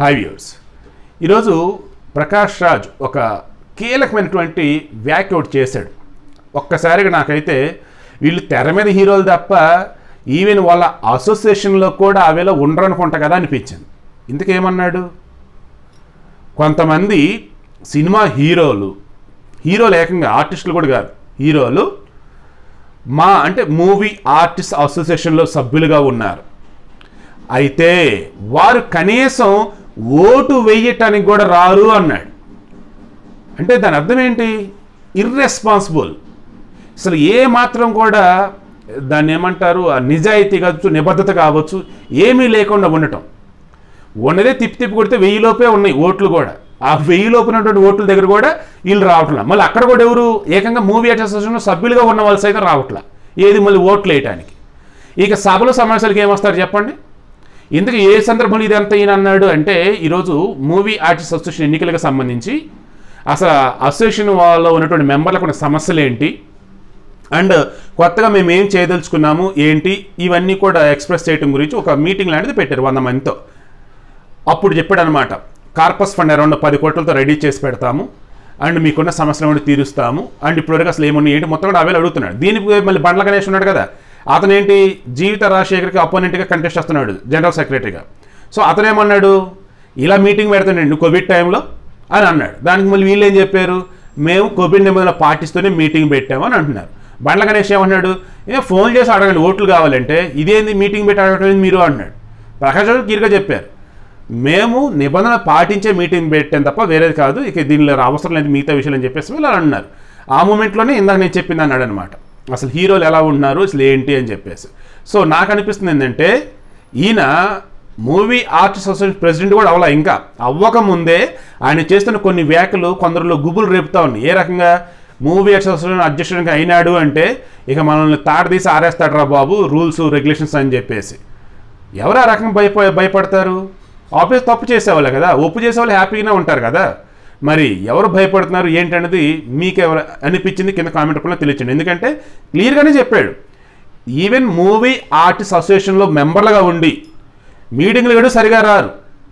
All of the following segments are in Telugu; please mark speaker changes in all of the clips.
Speaker 1: హాయ్ వ్యూర్స్ ఈరోజు ప్రకాష్ రాజ్ ఒక కీలకమైనటువంటి వ్యాఖ్య ఒకటి చేశాడు ఒక్కసారిగా నాకైతే వీళ్ళు తెర మీద హీరోలు తప్ప ఈవెన్ వాళ్ళ అసోసియేషన్లో కూడా అవేళ ఉండరు అనుకుంటా కదా అనిపించింది ఇంతకేమన్నాడు కొంతమంది సినిమా హీరోలు హీరోలు ఏకంగా ఆర్టిస్టులు కూడా కాదు హీరోలు మా అంటే మూవీ ఆర్టిస్ట్ అసోసియేషన్లో సభ్యులుగా ఉన్నారు అయితే వారు కనీసం ఓటు వేయటానికి కూడా రారు అన్నాడు అంటే దాని అర్థం ఏంటి ఇర్రెస్పాన్సిబుల్ అసలు ఏ మాత్రం కూడా దాన్ని ఏమంటారు ఆ నిజాయితీ కావచ్చు నిబద్ధత కావచ్చు ఏమీ లేకుండా ఉండటం ఉన్నదే తిప్పి తిప్పి కొడితే వెయ్యి లోపే ఉన్నాయి ఓట్లు కూడా ఆ వెయ్యి లోపు ఉన్నటువంటి ఓట్ల దగ్గర కూడా వీళ్ళు రావట్లా మళ్ళీ అక్కడ కూడా ఎవరు ఏకంగా మూవీ అసోసియేషన్లో సభ్యులుగా ఉన్న వాళ్ళు సైతం రావట్లా ఏది మళ్ళీ ఓట్లు వేయటానికి ఇక సభలు సమావేశాలకు ఏమొస్తారు చెప్పండి ఇందుకు ఏ సందర్భంలో ఇదంతా ఈయన అన్నాడు అంటే ఈరోజు మూవీ ఆర్టిస్ట్ అసోసియేషన్ ఎన్నికలకు సంబంధించి అసలు అసోసియేషన్ వాళ్ళలో ఉన్నటువంటి మెంబర్లకు ఉన్న సమస్యలు ఏంటి అండ్ కొత్తగా మేము ఏం చేయదలుచుకున్నాము ఏంటి ఇవన్నీ కూడా ఎక్స్ప్రెస్ చేయడం గురించి ఒక మీటింగ్ లాంటిది పెట్టారు వంద మందితో అప్పుడు చెప్పాడు అనమాట కార్పస్ ఫండ్ అరౌండ్ పది కోట్లతో రెడీ చేసి పెడతాము అండ్ మీకున్న సమస్యలు కూడా తీరుస్తాము అండ్ ఇప్పటివరకు అసలు ఏమున్నాయి ఏంటి మొత్తం కూడా అవే అడుగుతున్నాడు దీనికి మళ్ళీ బండ్ల గణేష్ ఉన్నాడు కదా అతను ఏంటి జీవిత రాజశేఖర్కి అపోనెంట్గా కంటెస్ట్ వస్తున్నాడు జనరల్ సెక్రటరీగా సో అతను ఏమన్నాడు ఇలా మీటింగ్ పెడుతుండండి కోవిడ్ టైంలో అని అన్నాడు దానికి మళ్ళీ వీళ్ళు ఏం చెప్పారు మేము కోవిడ్ నిబంధనలు పాటిస్తూనే మీటింగ్ పెట్టాము అని అంటున్నారు బండ్ల గణేష్ ఏమన్నాడు ఏ ఫోన్ చేసి అడగండి ఓట్లు కావాలంటే ఇదేంది మీటింగ్ పెట్టి అడగటం మీరు అన్నాడు ప్రకాష్ రావు క్లియర్గా చెప్పారు మేము నిబంధన పాటించే మీటింగ్ పెట్టాం తప్ప వేరేది కాదు ఇక దీనిలో అవసరం లేదు మిగతా విషయాలు అని చెప్పేసి వీళ్ళు అలా అన్నారు ఆ మూమెంట్లోనే ఇందాక నేను చెప్పింది అన్నాడు అనమాట అసలు హీరోలు ఎలా ఉన్నారు అసలు ఏంటి అని చెప్పేసి సో నాకు అనిపిస్తుంది ఏంటంటే ఈయన మూవీ ఆర్టిస్ట్ అసోసియేషన్ ప్రెసిడెంట్ కూడా అవ్వాల ఇంకా అవ్వక ముందే ఆయన చేస్తున్న కొన్ని వ్యాఖ్యలు కొందరిలో గుబులు రేపుతా ఉన్నాయి ఏ రకంగా మూవీ అసోసియేషన్ అధ్యక్షుడిగా అయినాడు అంటే ఇక మనల్ని తాడదీసి ఆరేస్తాడు రా బాబు రూల్స్ రెగ్యులేషన్స్ అని చెప్పేసి ఎవరు ఆ రకంగా భయప భయపడతారు ఆఫీస్ తప్పు చేసేవాళ్ళే కదా ఒప్పు చేసేవాళ్ళు హ్యాపీగానే ఉంటారు కదా మరి ఎవరు భయపడుతున్నారు ఏంటనేది మీకు ఎవరు అనిపించింది కింద కామెంట్ రూపంలో తెలియచండి ఎందుకంటే క్లియర్గానే చెప్పాడు ఈవెన్ మూవీ ఆర్టిస్ట్ అసోసియేషన్లో మెంబర్లుగా ఉండి మీటింగ్లు గడు సరిగా రారు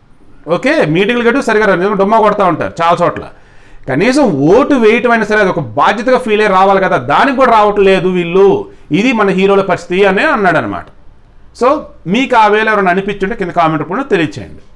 Speaker 1: ఓకే మీటింగ్లు గడు సరిగా రారు ఎందుకంటే డొమ్మ కొడతా ఉంటారు చాలా చోట్ల కనీసం ఓటు వేయటం అయినా సరే అది ఒక బాధ్యతగా ఫీల్ అయ్యి రావాలి కదా దానికి కూడా రావట్లేదు వీళ్ళు ఇది మన హీరోల పరిస్థితి అనే అన్నాడు అనమాట సో మీకు ఆ వేళ ఎవరైనా అనిపించుంటే కింద కామెంట్ రూపంలో తెలియచేయండి